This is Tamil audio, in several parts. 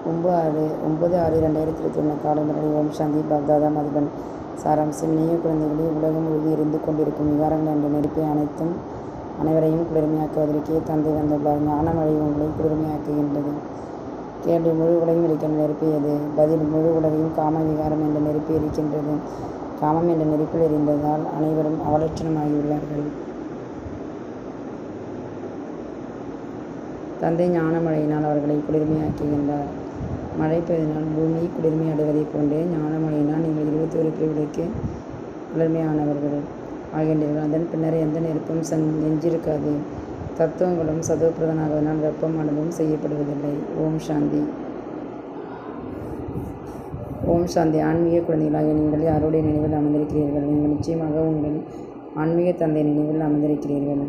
ஒம்பது ஆறு ஒம்பது ஆறு ரெண்டாயிரத்தி இருபத்தி ஒன்று காலை முரளி ஓம் சாந்தி பாப்தாதா மதுபன் சாராம்சம் இனிய குழந்தைகளே உலகம் முழுவதும் இருந்து கொண்டிருக்கும் விகாரங்கள் என்ற நெருப்பை அனைத்தும் அனைவரையும் குளிர்மையாக்குவதற்கே தந்தை வந்துள்ளார் ஞான வழி உங்களை குளிர்மையாக்குகின்றது கேள்வி முழு உலகம் இருக்கின்ற நெருப்பு எது பதில் முழு உலகையும் காம விகாரம் என்ற நெருப்பு இருக்கின்றது காமம் என்ற நெருப்பில் எரிந்ததால் அனைவரும் அவலட்சணமாகியுள்ளார்கள் தந்தை ஞான மழையினால் அவர்களை குளிர்மையாக்குகின்றார் மழை பெய்தனால் பூமி குளிர்மை அடைவதைப் போன்றே ஞான மழையினால் நீங்கள் இருபத்தி ஒரு பிரிவுகளுக்கு குளிர்மையானவர்கள் ஆகின்றீர்கள் அதன் பின்னர் எந்த நெருப்பும் சன் நெஞ்சிருக்காது தத்துவங்களும் சதோப்பிரதனாகுவதனால் வெப்பம் அனுபவம் செய்யப்படுவதில்லை ஓம் சாந்தி ஓம் சாந்தி ஆன்மீக குழந்தைகளாகிய நீங்கள் யாருடைய நினைவில் அமர்ந்திருக்கிறீர்கள் நீங்கள் நிச்சயமாக உங்கள் ஆன்மீக தந்தை நினைவில் அமர்ந்திருக்கிறீர்கள்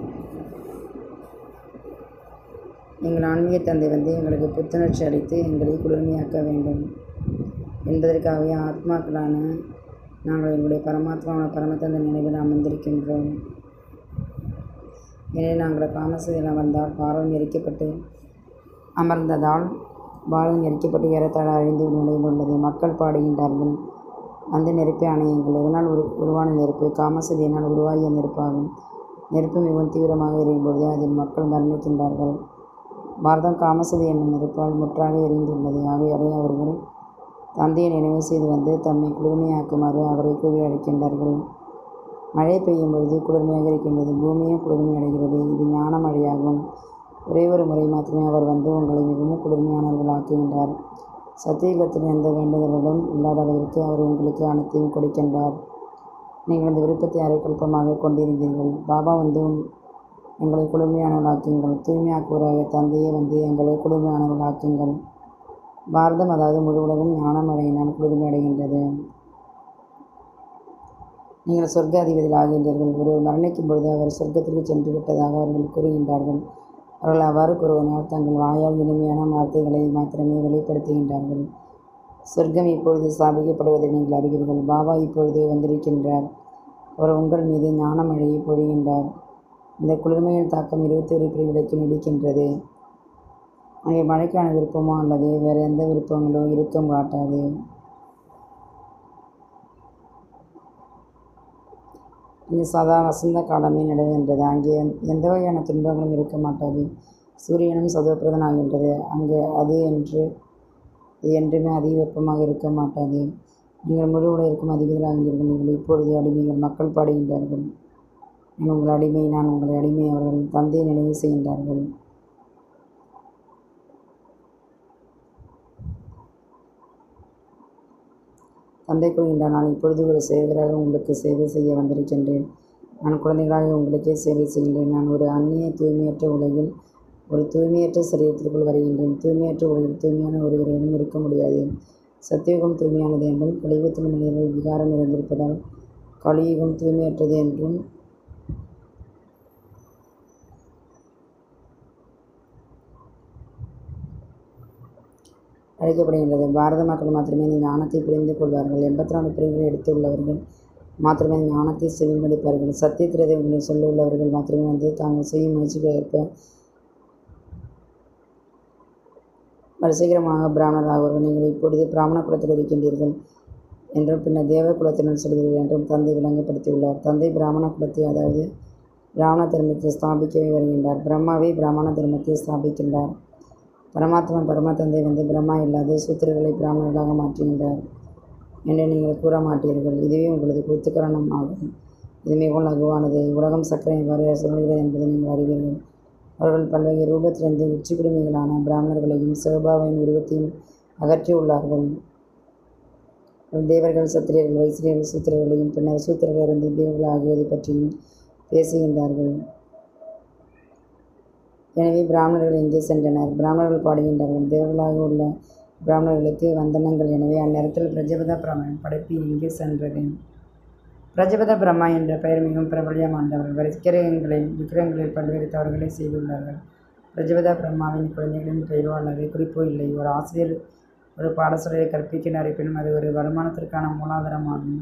எங்கள் ஆன்மீக தந்தை வந்து எங்களுக்கு புத்துணர்ச்சி அளித்து எங்களை குளிர்மையாக்க வேண்டும் என்பதற்காகவே ஆத்மாக்களான நாங்கள் எங்களுடைய பரமாத்மாவான பரமத்தந்தை நினைவில் அமர்ந்திருக்கின்றோம் எனவே நாங்கள் காமசதியில் அமர்ந்தால் பாரம் எரிக்கப்பட்டு அமர்ந்ததால் பாலம் எரிக்கப்பட்டு ஏறத்தாழ அழிந்து நிலையில் உள்ளது மக்கள் பாடுகின்றார்கள் அந்த நெருப்பை அணையுங்கள் இதனால் உரு உருவான நெருப்பு காமசதியினால் உருவாகிய நெருப்பாகும் நெருப்பு மிகவும் தீவிரமாக எரியும் பொழுது அதில் மக்கள் மரணிக்கின்றார்கள் பாரதம் காமசதி என்னும் நெருப்பால் முற்றாக எரிந்துள்ளது ஆகையாலே அவர்கள் தந்தையை நினைவு செய்து வந்து தம்மை குளிர்மையாக்குமாறு அவரை கூவி அழைக்கின்றார்கள் மழை பெய்யும் பொழுது குளிர்மையாக இருக்கின்றது பூமியும் குளிர்மை அடைகிறது இது ஞான மழையாகும் ஒரே ஒரு முறை மாத்திரமே அவர் வந்து உங்களை மிகவும் குளிர்மையானவர்களாக்குகின்றார் சத்தியுகத்தில் எந்த வேண்டுதலும் இல்லாத அளவிற்கு அவர் உங்களுக்கு அனைத்தையும் கொடுக்கின்றார் நீங்கள் இந்த விருப்பத்தை அரைக்கல்பமாக கொண்டிருந்தீர்கள் பாபா வந்து எங்களை குளிர்மையானவர்களாக்குங்கள் தூய்மையாக்குவராக தந்தையே வந்து எங்களை குளிர்மையானவர்களாக்குங்கள் பாரதம் அதாவது முழு உலகம் ஞானமடையினால் குளிர்மை அடைகின்றது நீங்கள் சொர்க்க அதிபதிகள் ஆகின்றீர்கள் ஒருவர் மரணிக்கும் பொழுது அவர் சொர்க்கத்திற்கு சென்று விட்டதாக அவர்கள் கூறுகின்றார்கள் அவர்கள் அவ்வாறு கூறுவதனால் தங்கள் வாயால் இனிமையான வார்த்தைகளை மாத்திரமே வெளிப்படுத்துகின்றார்கள் சொர்க்கம் இப்பொழுது ஸ்தாபிக்கப்படுவதை நீங்கள் அறிவீர்கள் பாபா இப்பொழுது வந்திருக்கின்றார் அவர் உங்கள் மீது ஞான மழையை பொழிகின்றார் இந்த குளிர்மையின் தாக்கம் இருபத்தி ஒரு பிரிவுகளுக்கு நீடிக்கின்றது அங்கே மழைக்கான விருப்பமோ அல்லது வேறு எந்த விருப்பங்களோ இருக்க மாட்டாது இங்கு சதா வசந்த காலமே நடைகின்றது அங்கே எந்த வகையான துன்பங்களும் இருக்க மாட்டாது சூரியனும் சதோப்பிரதனாகின்றது அங்கு அது என்று இது என்றுமே அதிக வெப்பமாக இருக்க மாட்டாது நீங்கள் முழு உலகிற்கும் அதிபதிகளாகின்றீர்கள் நீங்கள் இப்பொழுது அடிமைகள் மக்கள் பாடுகின்றார்கள் நான் உங்கள் அடிமை நான் உங்களை அடிமை அவர்கள் தந்தையை நினைவு செய்கின்றார்கள் தந்தை கூறுகின்றார் நான் இப்பொழுது ஒரு சேவகராக உங்களுக்கு சேவை செய்ய வந்திருக்கின்றேன் நான் குழந்தைகளாக உங்களுக்கே சேவை செய்கின்றேன் நான் ஒரு அந்நிய தூய்மையற்ற உலகில் ஒரு தூய்மையற்ற சரீரத்திற்குள் வருகின்றேன் தூய்மையற்ற உலகில் தூய்மையான ஒருவரையும் இருக்க முடியாது சத்தியுகம் தூய்மையானது என்றும் கலியுகத்தில் மனிதர்கள் விகாரம் இருந்திருப்பதால் கலியுகம் தூய்மையற்றது என்றும் அழைக்கப்படுகின்றது பாரத மக்கள் மாத்திரமே இந்த ஞானத்தை புரிந்து கொள்வார்கள் எண்பத்தி நாலு பிரிவுகளை எடுத்துள்ளவர்கள் மாத்திரமே ஞானத்தை செவிமடிப்பார்கள் சத்தியத்திரதை சொல்ல உள்ளவர்கள் மாத்திரமே வந்து தாங்கள் செய்யும் முயற்சிகள் ஏற்ப வரிசைகரமாக பிராமணராகுவார்கள் நீங்கள் இப்பொழுது பிராமண குலத்தில் இருக்கின்றீர்கள் என்றும் பின்னர் தேவ குலத்தினர் செல்கிறீர்கள் என்றும் தந்தை விளங்கப்படுத்தியுள்ளார் தந்தை பிராமண குலத்தை அதாவது பிராமண தர்மத்தை ஸ்தாபிக்கவே வருகின்றார் பிரம்மாவே பிராமண தர்மத்தை ஸ்தாபிக்கின்றார் பரமாத்மா பரம தந்தை வந்து பிரம்மா இல்லாத சூத்திரர்களை பிராமணர்களாக மாற்றுகின்றார் என்று நீங்கள் கூற மாட்டீர்கள் இதுவே உங்களது குத்துக்கரணம் ஆகும் இது மிகவும் லகுவானது உலகம் சக்கரம் எவ்வாறு சொல்கிறது என்பதை நீங்கள் அறிவீர்கள் அவர்கள் பல்வேறு ரூபத்திலிருந்து உச்சி குடுமைகளான பிராமணர்களையும் சிவபாவையின் உருவத்தையும் அகற்றியுள்ளார்கள் தேவர்கள் சத்திரியர்கள் வைசிரியர்கள் சூத்திரர்களையும் பின்னர் சூத்திரர்களிருந்து தேவர்கள் ஆகியதை பற்றியும் பேசுகின்றார்கள் எனவே பிராமணர்கள் எங்கே சென்றனர் பிராமணர்கள் பாடுகின்றார்கள் தேவர்களாக உள்ள பிராமணர்களுக்கு வந்தனங்கள் எனவே அந்நேரத்தில் பிரஜபத பிரமன் படைப்பு எங்கே சென்றது பிரஜபத பிரம்மா என்ற பெயர் மிகவும் பிரபலியமானவர்கள் விக்கிரகங்களில் விக்கிரகங்களில் பல்வேறு தவறுகளை செய்துள்ளார்கள் பிரஜபத பிரம்மாவின் குழந்தைகளின் பெயரோ அல்லது குறிப்போ இல்லை ஒரு ஆசிரியர் ஒரு பாடசாலையை கற்பிக்கின்றார் இருப்பினும் அது ஒரு வருமானத்திற்கான மூலாதாரமாகும்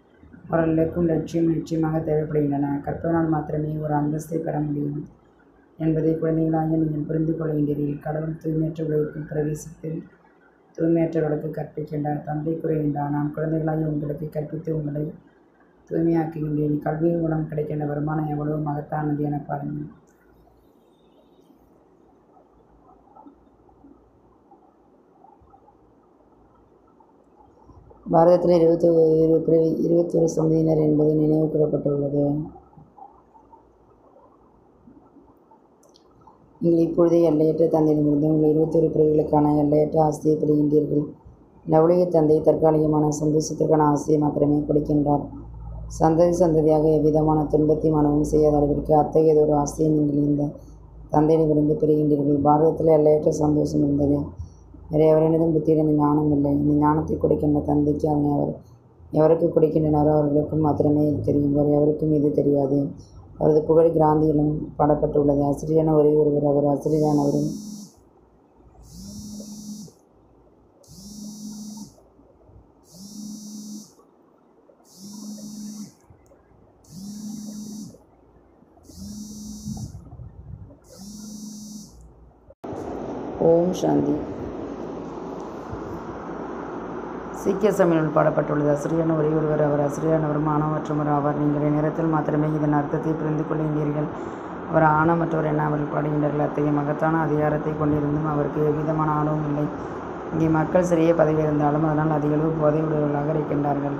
அவர்களுக்கும் லட்சியம் நிச்சயமாக தேவைப்படுகின்றன கற்பதனால் மாத்திரமே ஒரு அந்தஸ்தை பெற முடியும் என்பதை குழந்தைகளாக நீங்கள் புரிந்து கொள்கின்றீர்கள் கடவுள் தூய்மையற்ற உலகிற்குள் பிரவேசித்து தூய்மையற்றவர்களுக்கு கற்பிக்கின்றார் தந்தை கூறுகின்றார் நான் குழந்தைகளாகி உங்களுக்கு கற்பித்து உங்களை தூய்மையாக்குகின்றேன் கல்வியின் மூலம் கிடைக்கின்ற வருமானம் எவ்வளவு மகத்தானது என பாருங்கள் பாரதத்தில் இருபத்தி இரு பிரிவு இருபத்தொரு சந்ததியினர் என்பது நினைவு கூறப்பட்டுள்ளது நீங்கள் இப்பொழுதே எல்லையற்ற தந்தையிடமிருந்து உங்கள் இருபத்தொரு பிரிவுகளுக்கான எல்லையற்ற ஆஸ்தியை பெறுகின்றீர்கள் லவுலிய தந்தை தற்காலிகமான சந்தோஷத்திற்கான ஆசையை மாத்திரமே கொடுக்கின்றார் சந்ததி சந்ததியாக எவ்விதமான துன்பத்தையும் அனுபவம் செய்யாத அளவிற்கு அத்தகையதொரு ஆசையை நீங்கள் இந்த தந்தையிடமிருந்து பெறுகின்றீர்கள் பாரதத்தில் எல்லையற்ற சந்தோஷம் இருந்தது வேறு எவரினதும் புத்தியில் இந்த ஞானம் இல்லை இந்த ஞானத்தை கொடுக்கின்ற தந்தைக்கு அதனை அவர் எவருக்கு கொடுக்கின்றனரோ அவர்களுக்கும் மாத்திரமே இது தெரியும் வேறு எவருக்கும் இது தெரியாது அவரது புகழ் கிராந்தியிலும் பாடப்பட்டுள்ளது ஆசிரியரான ஒரே ஒருவர் அவர் ஆசிரியரானவரும் ஓம் சாந்தி சீக்கிய சமையல் பாடப்பட்டுள்ளது அசிரியான ஒரே ஒருவர் அவர் அசிரியானவர் மானவற்றவர் ஆவார் நீங்கள் நேரத்தில் மாத்திரமே இதன் அர்த்தத்தை புரிந்து கொள்கின்றீர்கள் அவர் ஆணவமற்றவர் என அவர்கள் பாடுகின்றார்கள் அத்தகைய மகத்தான அதிகாரத்தை கொண்டிருந்தும் அவருக்கு எவ்விதமான ஆணவம் இல்லை இங்கே மக்கள் சிறிய பதவி இருந்தாலும் அதனால் அதிகளவு போதை உடையவர்களாக இருக்கின்றார்கள்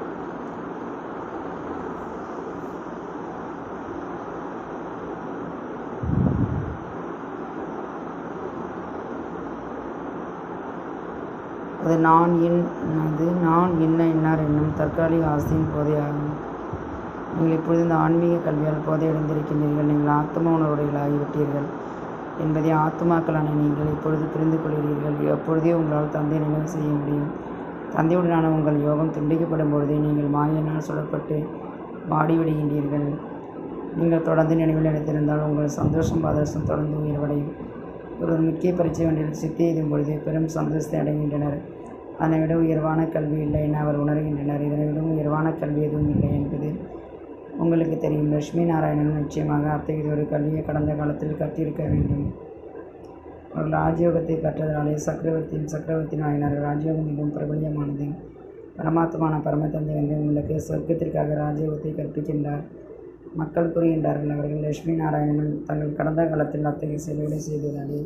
அது நான் என் அது நான் என்ன என்னார் என்னும் தற்காலிக ஆசையின் போதையாகும் நீங்கள் இப்பொழுது இந்த ஆன்மீக கல்வியால் போதையடைந்திருக்கின்றீர்கள் நீங்கள் ஆத்ம உணர்வுடைகளாகிவிட்டீர்கள் என்பதை ஆத்மாக்களான நீங்கள் இப்பொழுது புரிந்து கொள்கிறீர்கள் எப்பொழுதே உங்களால் தந்தை நினைவு செய்ய முடியும் தந்தையுடனான உங்கள் யோகம் துண்டிக்கப்படும் பொழுதே நீங்கள் மாயினால் சுடப்பட்டு வாடிவிடுகின்றீர்கள் நீங்கள் தொடர்ந்து நினைவில் நினைத்திருந்தால் உங்கள் சந்தோஷம் பாதர்சம் தொடர்ந்து உயர்வடையும் ஒரு முக்கிய பரீட்சை ஒன்றில் சித்தி எழுதும் பொழுது பெரும் சந்தோஷத்தை அடைகின்றனர் அதனை விட உயர்வான கல்வி இல்லை என அவர் உணர்கின்றனர் இதனை விட உயர்வான கல்வி எதுவும் இல்லை என்பது உங்களுக்கு தெரியும் லட்சுமி நாராயணன் நிச்சயமாக அத்தகைய ஒரு கல்வியை கடந்த காலத்தில் கற்றிருக்க வேண்டும் அவர்கள் ராஜயோகத்தை கற்றதனாலே சக்கரவர்த்தியின் சக்கரவர்த்தியின் ஆயினார்கள் ராஜயோகம் மிகவும் பிரபலியமானது பரமாத்மான பரமதந்தை வந்து உங்களுக்கு சொர்க்கத்திற்காக ராஜயோகத்தை கற்பிக்கின்றார் மக்கள் கூறுகின்றார்கள் அவர்கள் லட்சுமி நாராயணன் தங்கள் கடந்த காலத்தில் அத்தகைய செயல்களை செய்ததாலே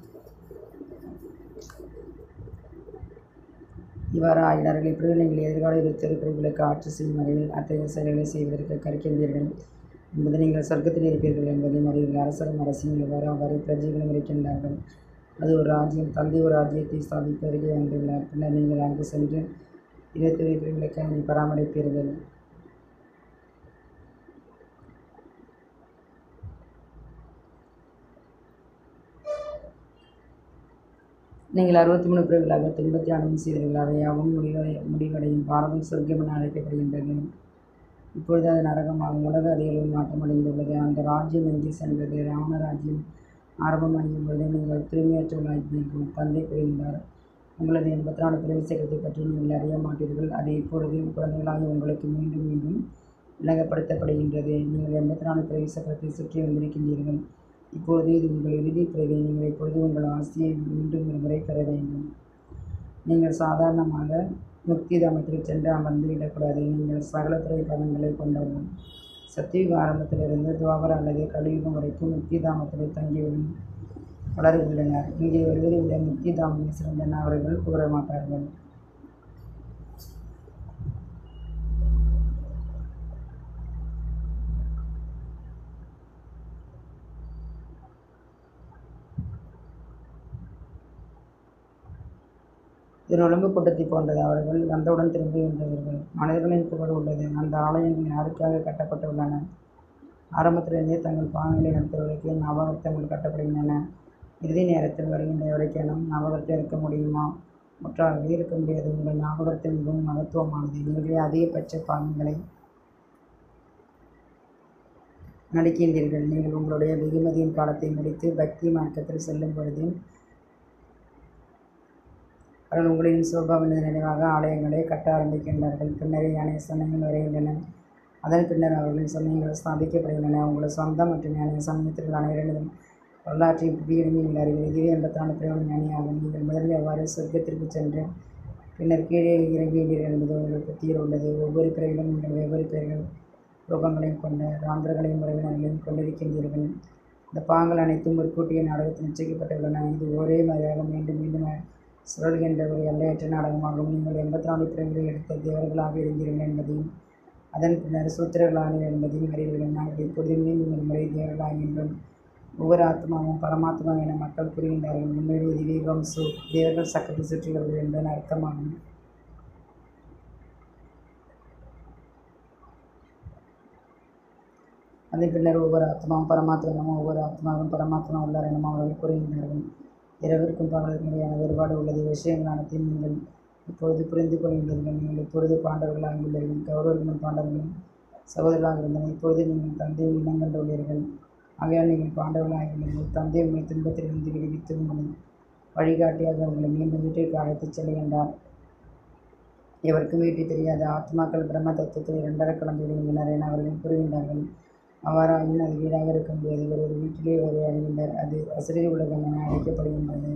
இவ்வாறு ஆகினார்கள் இப்பொழுது நீங்கள் எதிர்கால இருபத்தொரு பிரிவுகளுக்கு ஆட்சி செய்யும் வகையில் அத்தகைய செயல்களை செய்வதற்கு கற்கின்றீர்கள் என்பதை நீங்கள் சொர்க்கத்தில் இருப்பீர்கள் என்பதை அறிவீர்கள் அரசரும் அரசியும் எவ்வாறு அவ்வாறு பிரஜைகளும் இருக்கின்றார்கள் அது ஒரு ராஜ்யம் தந்தை ஒரு ராஜ்யத்தை ஸ்தாபிக்க அருகே வந்துள்ளார் பின்னர் நீங்கள் அங்கு சென்று இருபத்தொரு பிரிவுகளுக்கு அதனை பராமரிப்பீர்கள் நீங்கள் அறுபத்தி மூணு பிரிவுகளாக துன்பத்தை அனுபவம் செய்தீர்கள் அவை யாவும் முடிவடை முடிவடையும் பாரதம் சொர்க்கம் என அழைக்கப்படுகின்றது இப்பொழுது அது நரகமாகும் உலக அதிகளவில் மாற்றமடைந்துள்ளது அந்த ராஜ்யம் எங்கே சென்றது ராவண ராஜ்யம் ஆரம்பமாகிய பொழுது நீங்கள் தூய்மையற்றவர்களாகிறீர்கள் தந்தை கூறுகின்றார் உங்களது எண்பத்தி நாலு பிறவி சக்கரத்தை பற்றி நீங்கள் அறிய மாட்டீர்கள் அது இப்பொழுது குழந்தைகளாக உங்களுக்கு மீண்டும் மீண்டும் விளங்கப்படுத்தப்படுகின்றது நீங்கள் எண்பத்தி நாலு பிறவி சக்கரத்தை சுற்றி வந்திருக்கின்றீர்கள் இப்பொழுது இது உங்கள் இறுதி பிறவி நீங்கள் இப்பொழுது உங்கள் ஆசையை மீண்டும் ஒரு முறை பெற வேண்டும் நீங்கள் சாதாரணமாக முக்தி தாமத்திற்கு சென்று அமர்ந்து விடக்கூடாது நீங்கள் சகல துறை பதங்களை கொண்டவர்கள் சத்தியுக ஆரம்பத்திலிருந்து துவாபர அல்லது கலியுகம் வரைக்கும் முக்தி தாமத்தில் தங்கிவிடும் பலர் உள்ளனர் இங்கே வருவதை விட முக்தி தாமமே சிறந்தன அவர்கள் கூற மாட்டார்கள் இது நொழுங்கு கூட்டத்தை போன்றது அவர்கள் வந்தவுடன் திரும்புகின்றவர்கள் மனிதர்களின் புகழ் உள்ளது அந்த ஆலயங்கள் யாருக்காக கட்டப்பட்டுள்ளன ஆரம்பத்திலிருந்தே தங்கள் பாகங்களை நடத்துவதற்கு ஞாபகத்தங்கள் கட்டப்படுகின்றன இறுதி நேரத்தில் வருகின்ற எவருக்கேனும் ஞாபகத்தில் இருக்க முடியுமா முற்றாகவே இருக்க முடியாது உங்கள் ஞாபகத்தில் மிகவும் மகத்துவமானது நீங்களே அதிகபட்ச பாகங்களை நடிக்கின்றீர்கள் நீங்கள் உங்களுடைய வெகுமதியின் காலத்தை முடித்து பக்தி மார்க்கத்தில் செல்லும் பொழுது அவர்கள் உங்களின் சோபாவின் நினைவாக ஆலயங்களை கட்ட ஆரம்பிக்கின்றார்கள் பின்னரே அனைத்து சனங்கள் வருகின்றன அதன் பின்னர் அவர்களின் சமயங்கள் ஸ்தாபிக்கப்படுகின்றன உங்கள் சொந்த மற்றும் ஞானிய சமயத்திற்கு அனைவரிடம் வரலாற்றை புதியெழும்பி உள்ளார்கள் இதுவே எண்பத்தாண்டு பிரபல ஞானியாகும் நீங்கள் முதலில் எவ்வாறு சொர்க்கத்திற்கு சென்று பின்னர் கீழே இறங்குகிறீர்கள் என்பது உங்கள் புத்தியில் உள்ளது ஒவ்வொரு பிறவிலும் நீங்கள் வெவ்வேறு பெயர்கள் ரூபங்களையும் கொண்ட ராந்தர்களையும் உறவினர்களையும் கொண்டிருக்கின்றீர்கள் இந்த பாங்கள் அனைத்தும் முற்கூட்டிய நாடகத்தில் நிச்சயிக்கப்பட்டுள்ளன இது ஒரே மாதிரியாக மீண்டும் மீண்டும் சுழல்கின்ற ஒரு எல்லையற்ற நாடகமாகும் நீங்கள் எண்பத்தி நாலு பிறவிகளை எடுத்த தேவர்களாக இருந்தீர்கள் என்பதையும் அதன் பின்னர் சூத்திரர்களானீர்கள் என்பதையும் அறிவீர்கள் நாங்கள் இப்பொழுது மீண்டும் ஒரு முறை தேவர்களாகின்றோம் ஒவ்வொரு ஆத்மாவும் பரமாத்மா என மக்கள் கூறுகின்றார்கள் உண்மையிலே இதுவே வம்சு தேவர்கள் சக்கரத்தை சுற்றுகிறவர்கள் என்பதன் அர்த்தமாகும் அதன் பின்னர் ஒவ்வொரு ஆத்மாவும் பரமாத்மா எனவும் ஒவ்வொரு ஆத்மாவும் பரமாத்மா உள்ளார் எனவும் அவர்கள் கூறுகின்றார்கள் இரவிற்கும் பகலுக்கும் இடையான வேறுபாடு உள்ளது விஷயங்கள் அனைத்தையும் நீங்கள் இப்பொழுது புரிந்து கொள்கின்றீர்கள் நீங்கள் இப்பொழுது பாண்டவர்களாக உள்ளீர்கள் கௌரவர்களும் பாண்டவர்களும் சகோதரர்களாக இருந்தனர் இப்பொழுது நீங்கள் தந்தையை இனம் கண்டுள்ளீர்கள் ஆகையால் நீங்கள் பாண்டவர்களாக உள்ளீர்கள் தந்தை உங்களை துன்பத்திலிருந்து விடுவித்து உங்களை வழிகாட்டியாக உங்களை மீண்டும் வீட்டிற்கு அழைத்துச் செல்கின்றார் எவருக்கும் வீட்டு தெரியாத ஆத்மாக்கள் பிரம்ம தத்துவத்தில் இரண்டர கலந்து விடுகின்றனர் என அவர்கள் கூறுகின்றார்கள் அவ்வாறாயின் அது வீடாக இருக்க முடியாது இவர் ஒரு வீட்டிலே ஒரு அழிகின்றனர் அது அசிரிய உலகம் என அழைக்கப்படுகின்றது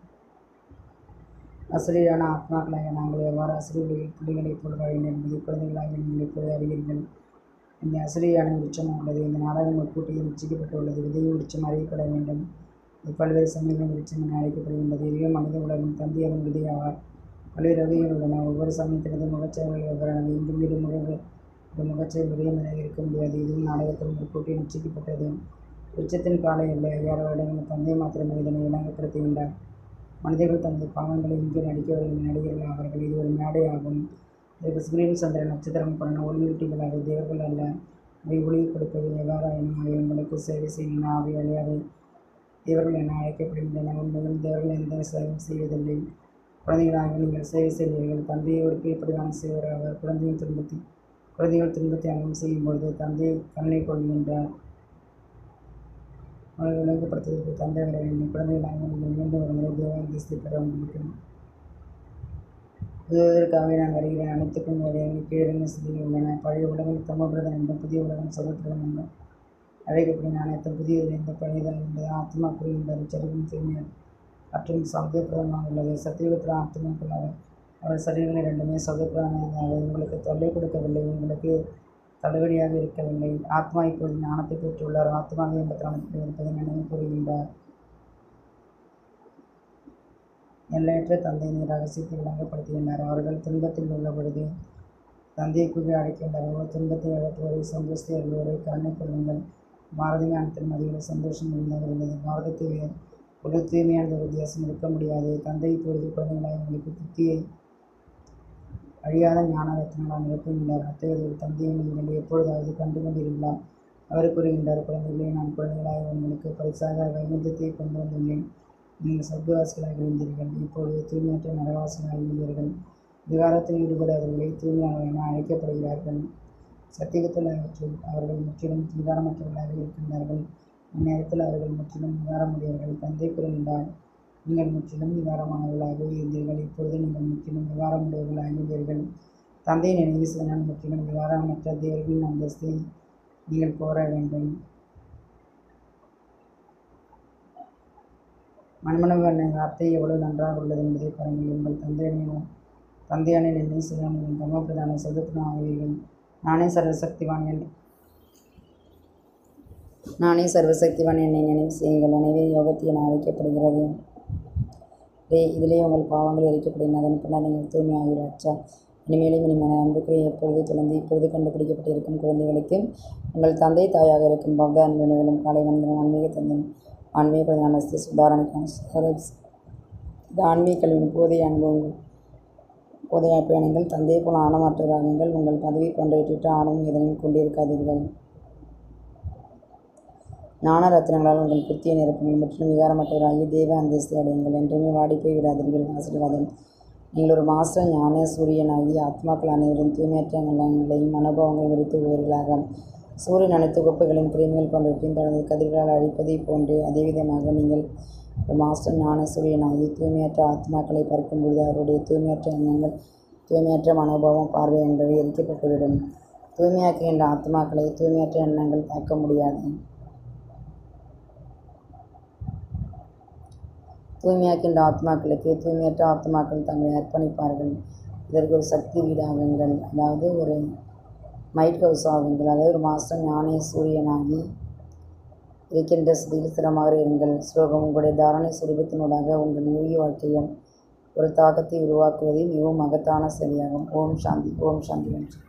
அசிரியரான ஆத்மாக்களாக நாங்கள் எவ்வாறு அசிரியர்களில் புள்ளிகளைப் போல் வாழ்கின்றனர் என்பதை குழந்தைகளாக நீங்கள் இப்போது அறிவீர்கள் இந்த அசிரியான விருட்சம் உள்ளது இந்த நாடகம் முற்கூட்டியில் நிச்சயிக்கப்பட்டுள்ளது விதையை விருட்சம் அறியப்பட வேண்டும் இது பல்வேறு சமயங்களின் விருட்சம் என அழைக்கப்படுகின்றது இதுவே மனித உலகம் தந்தி அதன் விதையாவார் பல்வேறு வகைகள் உள்ளன ஒவ்வொரு சமயத்தினது முகச்செயல்கள் வெவ்வேறானது இங்கும் இரு முகங்கள் ஒரு முகச்செயல் ஒரே மாதிரி இருக்க முடியாது இதுவும் நாடகத்தில் முற்கூட்டி நிச்சயிக்கப்பட்டது விருட்சத்தின் காலை இல்லை ஐயாயிரம் வருடங்கள் தந்தை மாத்திரமே இதனை விளங்கப்படுத்துகின்றார் மனிதர்கள் தமது பாவங்களை இங்கே நடிக்க வருகின்ற நடிகர்கள் அவர்கள் இது ஒரு மேடை ஆகும் இதற்கு சூரியன் சந்திரன் நட்சத்திரம் போன்ற ஒளியூட்டிகள் அவை தேவர்கள் அல்ல அவை ஒளியை கொடுப்பது எவ்வாறாயினும் அவை உங்களுக்கு சேவை செய்கின்றன அவை வழியாக தேவர்கள் என அழைக்கப்படுகின்றன உண்மையில் தேவர்கள் எந்த சேவையும் செய்வதில்லை குழந்தைகளாக நீங்கள் சேவை செய்வீர்கள் தந்தையை ஒரு கீழ்ப்படிவான செய்வர் அவர் குழந்தையின் துன்பத்தை குழந்தைகள் துன்பத்தை அனுபவம் செய்யும் பொழுது தந்தை கண்ணை கொள்கின்றார் அவர்கள் விளங்கப்படுத்துவதற்கு தந்தை வர வேண்டும் குழந்தைகளாக நீங்கள் மீண்டும் ஒரு முறை தேவ அந்தஸ்தை பெற உங்களுக்கு உதவுவதற்காகவே நான் வருகிறேன் அனைத்துக்கும் வேலையாக கீழிறங்க செய்திகள் உள்ளன பழைய உலகம் தமபிரதன் என்றும் புதிய உலகம் சகோதரன் என்றும் அழைக்கப்படும் அனைத்தும் புதியது இந்த பழையதாக என்பது ஆத்மா கூறுகின்றது சரிவின் தூய்மையர் மற்றும் சௌதப்பிரதமாக உள்ளது சத்தியுகத்தில் ஆத்மாக்களாக அவர் சரீரங்கள் இரண்டுமே சௌதப்பிரதமாக அவை உங்களுக்கு தொல்லை கொடுக்கவில்லை உங்களுக்கு தள்ளுபடியாக இருக்கவில்லை ஆத்மா இப்போது ஞானத்தை பெற்றுள்ளார் ஆத்மாவை எண்பத்தி நான்கு இருப்பதை நினைவு கூறுகின்றார் எல்லையற்ற தந்தையின் ரகசியத்தை விளங்கப்படுத்துகின்றனர் அவர்கள் துன்பத்தில் உள்ள பொழுது தந்தையை கூறி அழைக்கின்றனர் துன்பத்தை அகற்றுவரை சந்தோஷத்தை அருள்வரை கருணை கொள்ளுங்கள் பாரதி ஞானத்தின் மதியில் சந்தோஷம் இருந்தாக இருந்தது பாரதத்தை ஒரு தூய்மையான வித்தியாசம் இருக்க முடியாது தந்தை இப்பொழுது குழந்தைகளாக உங்களுக்கு புத்தியை அழியாத ஞான ரத்னங்களால் நிரப்புகின்றார் அத்தகைய ஒரு தந்தையை நீங்கள் எப்பொழுதாவது கண்டு கொண்டீர்களா அவர் கூறுகின்றார் குழந்தைகளே நான் குழந்தைகளாக உங்களுக்கு பரிசாக வைகுந்தத்தை கொண்டு வந்துள்ளேன் நீங்கள் சொர்க்கவாசிகளாக இருந்தீர்கள் இப்பொழுது தூய்மையற்ற நரவாசிகளாக இருந்தீர்கள் விகாரத்தில் ஈடுபடாதவர்களை தூய்மையானவர் என அழைக்கப்படுகிறார்கள் சத்தியகத்தில் அவற்றில் அவர்கள் முற்றிலும் விகாரமற்றவர்களாக இருக்கின்றார்கள் இந்நேரத்தில் அவர்கள் முற்றிலும் விகாரமுடையவர்கள் தந்தை கூறுகின்றார் நீங்கள் முற்றிலும் விகாரமானவர்களாக இருந்தீர்கள் இப்பொழுது நீங்கள் முற்றிலும் விகாரமுடையவர்களாக இருந்தீர்கள் தந்தையை நினைவு செய்தால் முற்றிலும் விகாரமற்ற தேவர்களின் அந்தஸ்தை நீங்கள் கோர வேண்டும் மண்மனவன் வார்த்தை எவ்வளவு நன்றாக உள்ளது என்பதை பாருங்கள் உங்கள் தந்தையான தந்தையான நினைவு செய்தால் நீங்கள் தமப்பிரதான சதுப்பிரதான ஆவீர்கள் நானே சர்வசக்திவான் என்று நானே சர்வசக்திவான் என்னை நினைவு செய்யுங்கள் எனவே யோகத்தை என அழைக்கப்படுகிறது டே இதிலே உங்கள் பாவங்கள் எரிக்கப்படுகின்றன அதன் பின்னர் நீங்கள் தூய்மையாகிறீர்கள் அச்சா இனிமேலும் இனிமேல் அன்புக்குரிய எப்பொழுது தொடர்ந்து இப்பொழுது கண்டுபிடிக்கப்பட்டிருக்கும் குழந்தைகளுக்கு உங்கள் தந்தை தாயாக இருக்கும் பக்த அன்பினர்களும் காலை வந்தனம் ஆன்மீக தந்தன் ஆன்மீக குழந்தை நமஸ்தே சுதாரணைக்கான சரஸ் இது ஆன்மீக கல்வியின் போதைய அனுபவங்கள் போதைய பயணங்கள் தந்தை போல ஆணமாற்றராகுங்கள் உங்கள் பதவி போன்றவற்றிட்டு ஆணவம் எதனையும் கொண்டிருக்காதீர்கள் ஞான ரத்னங்களால் உங்கள் புத்தியை நிரப்புங்கள் முற்றிலும் விகாரமற்றவராகி தெய்வ அந்தஸ்தை அடையுங்கள் என்றுமே வாடி போய் விடாதீர்கள் ஆசீர்வாதம் நீங்கள் ஒரு மாஸ்டர் ஞான சூரியனாகி ஆத்மாக்கள் அனைவரும் தூய்மையற்ற நலங்களையும் அனுபவங்களை விடுத்து வருவர்களாக சூரியன் அனைத்து குப்பைகளின் கிருமிகள் போன்றவற்றையும் தனது கதிர்களால் அழிப்பதை போன்று அதேவிதமாக நீங்கள் ஒரு மாஸ்டர் ஞான சூரியனாகி தூய்மையற்ற ஆத்மாக்களை பார்க்கும்பொழுது அவருடைய தூய்மையற்ற எண்ணங்கள் தூய்மையற்ற மனோபாவம் பார்வை என்பவை எரிக்கப்பட்டுவிடும் தூய்மையாக்குகின்ற ஆத்மாக்களை தூய்மையற்ற எண்ணங்கள் தாக்க முடியாது தூய்மையாக்கின்ற ஆத்மாக்களுக்கு தூய்மையற்ற ஆத்மாக்கள் தங்களை அர்ப்பணிப்பார்கள் இதற்கு ஒரு சக்தி வீடாகுங்கள் அதாவது ஒரு மைட் ஹவுஸ் ஆகுங்கள் அதாவது ஒரு மாஸ்டர் ஞானே சூரியனாகி இருக்கின்ற ஸ்திதியில் ஸ்திரமாக இருங்கள் ஸ்லோகம் உங்களுடைய தாரணை சுரூபத்தினூடாக உங்கள் யோகி வாழ்க்கையில் ஒரு தாக்கத்தை உருவாக்குவதே மிகவும் மகத்தான சரியாகும் ஓம் சாந்தி ஓம் சாந்தி ஓம் சாந்தி